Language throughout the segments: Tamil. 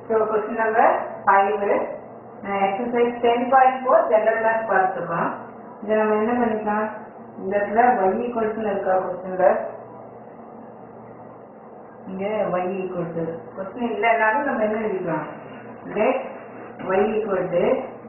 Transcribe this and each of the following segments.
So question number five exercise ten point four general maths பார்த்துருக்கோம் இதை நம்ம என்ன பண்ணிக்கலாம் இந்த இடத்துல ஒய் ஈக்குவல்ஸ்னு இருக்கா கொஸ்டின்ல இங்க ஒய் ஈக்குவல் டு கொஸ்டின் இல்லைனாலும் நம்ம என்ன எழுதிக்கலாம் let y equal to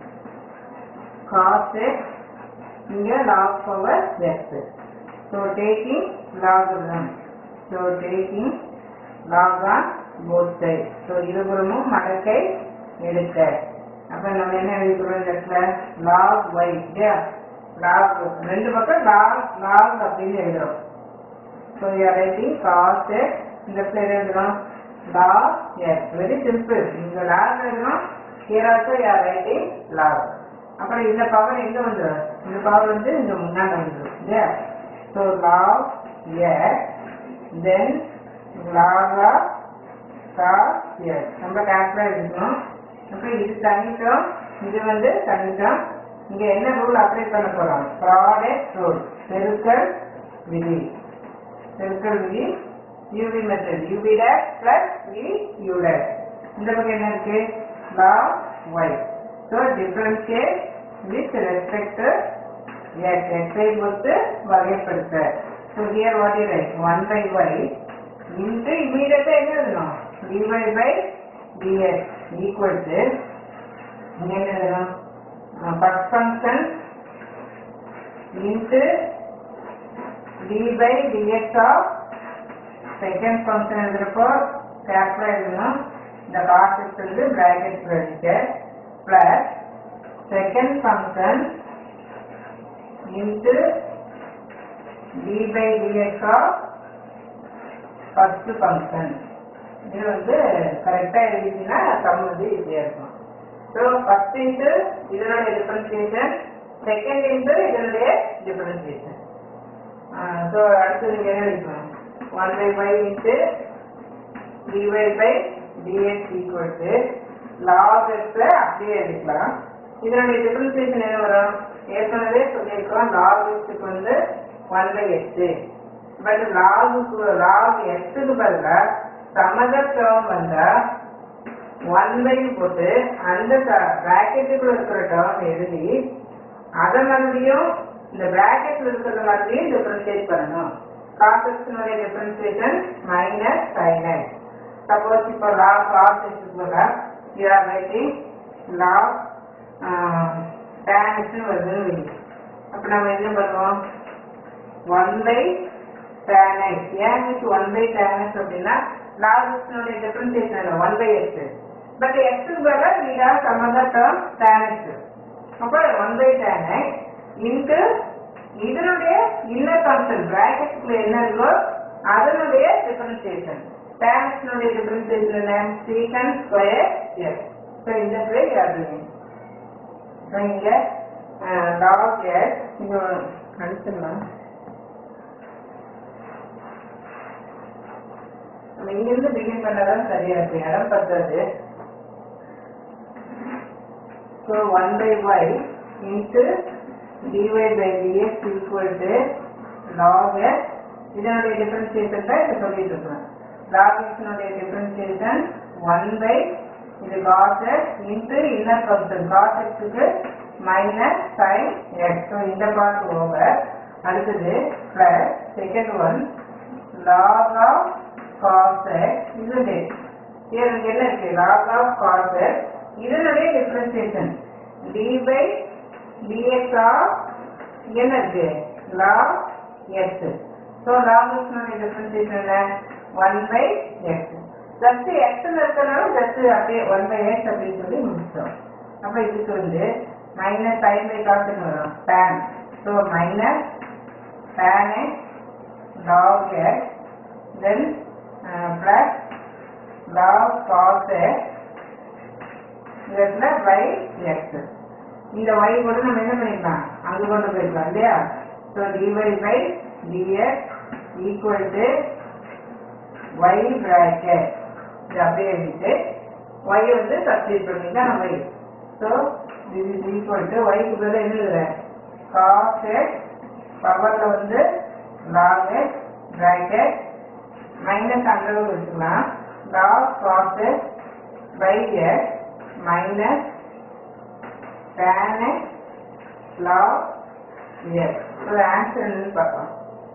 cos இங்க log power x so taking லாகுலம் so taking log on both side so இருபுறமும் மடக்கை எடுக்க அப்ப நம்ம என்ன எழுதிக்கிறோம் இந்த இடத்துல லாக் ஒய் இல்லையா லாக் ரெண்டு பக்கம் லாக் லாக் அப்படின்னு எழுதுறோம் ஸோ யூஆர் ரைட்டிங் காஸ் இந்த இடத்துல என்ன எழுதுறோம் லாக் எக்ஸ் வெரி சிம்பிள் இங்க லாக் எழுதுறோம் here also you are writing log அப்புறம் இந்த பவர் எங்க வந்துடும் இந்த பவர் வந்து இங்க முன்னாடி வந்துடும் இல்லையா so log x then log of cos x நம்ம கேல்குலேட் இருக்கணும் அப்புறம் இது தனிட்டம் இது வந்து தனிட்டம் இங்க என்ன ரூல் அப்ளை பண்ண போறோம் ப்ராடக்ட் ரூல் பெருக்கல் விதி பெருக்கல் விதி UV method UV dash plus V U dash இந்த பக்கம் என்ன இருக்கு log y so differentiate with respect s எக்ஸை பொறுத்து வகைப்படுத்த so here what you write one by y into இமீடியட்டாக என்ன எழுதணும் dy by ds equal to இங்க என்ன எழுதணும் first function into d by dx of second function எழுதுறப்போ கேப்ல எழுதணும் இந்த காசஸ் வந்து பிராக்கெட் எழுதிக்க plus second function into d by dx of first function இது வந்து கரெக்டாக எழுதிட்டீங்கன்னா சம் வந்து ஈஸியாக இருக்கும் ஸோ ஃபர்ஸ்ட் இன்ட்டு இதனுடைய டிஃபரன்சியேஷன் செகண்ட் இன்ட்டு இதனுடைய டிஃபரன்சியேஷன் ஸோ அடுத்து நீங்கள் என்ன எழுதிக்கணும் one by by into dy by dx equal to log எக்ஸை அப்படியே எழுதிக்கலாம் இதனுடைய டிஃபரன்சியேஷன் என்ன வரும் ஏற்கனவே சொல்லியிருக்கோம் லாக் எக்ஸுக்கு வந்து ஒன் பை எக்ஸு பட் லாகுக்கு லாக் எக்ஸுக்கு பதிலாக சமத டேர்ம் வந்தா ஒன் பை போட்டு அந்த பிராக்கெட்டுக்குள்ள இருக்கிற டேர்ம் எழுதி அதை மறுபடியும் இந்த பிராக்கெட்ல இருக்கிற மறுபடியும் டிஃபரன்ஷியேட் பண்ணணும் காசஸ்னுடைய differentiation minus sine x suppose இப்போ லா காஸ் எக்ஸுக்கு பதிலாக you are writing log tan எக்ஸ்னு வருதுன்னு வை அப்போ நம்ம என்ன பண்ணுவோம் ஒன் பை tan x ஏன் மிஸ் ஒன் பை tan x அப்படின்னா லாஜிஸ்னுடைய டிஃபரன்சியேஷன் இல்லை ஒன் பை எக்ஸ் பட் எக்ஸுக்கு பதிலாக we have some other term tan x அப்போ one by tan x into இதனுடைய இன்னர் ஃபங்க்ஷன் பிராக்கெட்டுக்குள்ள என்ன இருக்கோ அதனுடைய டிஃபரன்சியேஷன் tan x னுடைய டிஃபரன்சியேஷன் என்ன சீக்கன் ஸ்கொயர் எக்ஸ் ஸோ இந்த வே யாருங்க ஸோ இங்கே லாக் எக்ஸ் இங்கே அடிச்சிடலாம் நம்ம இங்கிருந்து பிகின் பண்ணாதான் சரியா இருக்கு இடம் பத்தாது so one by y into dy by dx equal to log x இதனுடைய டிஃபரன்சியேஷன் தான் இதை சொல்லிட்டு இருக்கோம் லாக் எக்ஸினுடைய டிஃபரன்சியேஷன் ஒன் பை இது cos x into inner function cos எக்ஸுக்கு மைனஸ் சைன் எக்ஸ் ஸோ இந்த பார்ட் ஓவர் அடுத்தது plus second one log of cos x isn't it? Here இங்க என்ன இருக்கு log of cos x இதனுடைய differentiation d by dx of என்ன இருக்கு log x so log x னுடைய டிஃபரன்சியேஷன் என்ன 1 by x ஜஸ்ட் x ல இருக்கறனால ஜஸ்ட் அப்படியே 1 by x அப்படின்னு சொல்லி முடிச்சோம் அப்ப இதுக்கு வந்து மைனஸ் sin by cos ன்னு வரும் tan so minus tan x log x then plus log cos x இதுல by x இந்த y கூட நம்ம என்ன பண்ணிக்கலாம் அங்க கொண்டு போய்க்கலாம் இல்லையா so dy by dx equal to y bracket இது அப்படியே எழுதிட்டு y வந்து சப்ஸ்டிட் பண்ணிக்கலாம் நம்ம y so this is equal to y க்கு பதிலா என்ன எழுதுறேன் cos x பவர்ல வந்து log x bracket மைனஸ் அங்கே வச்சுக்கலாம் log cos by x minus tan x log x. So answer என்னன்னு பார்க்கலாம்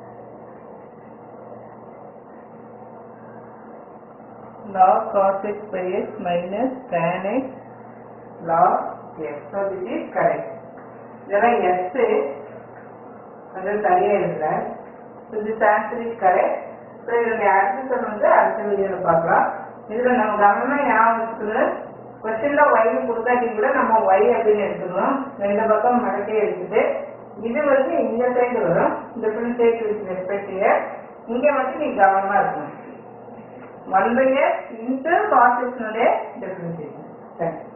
log cos x by x minus tan x log x. So this is correct. இதெல்லாம் x கொஞ்சம் சரியா இல்லை So this answer is correct. So இதனுடைய அடுத்த வந்து அடுத்த வீடியோவில் பார்க்கலாம் இதுல நம்ம கவனமா ஞாபகம் வச்சுக்கணும் கொஸ்டின்ல ஒய்னு கொடுத்தாட்டி கூட நம்ம ஒய் அப்படின்னு எடுத்துக்கணும் ரெண்டு பக்கம் மடக்கே எடுத்துட்டு இது வந்து இந்த சைடு வரும் டிஃபரன்ஷியேட் வித் ரெஸ்பெக்ட் இங்க மட்டும் நீ கவனமா இருக்கணும் ஒன் பை எஸ் இன்ட்டு காசஸ்னுடைய டிஃபரன்ஷியேஷன் தேங்க்யூ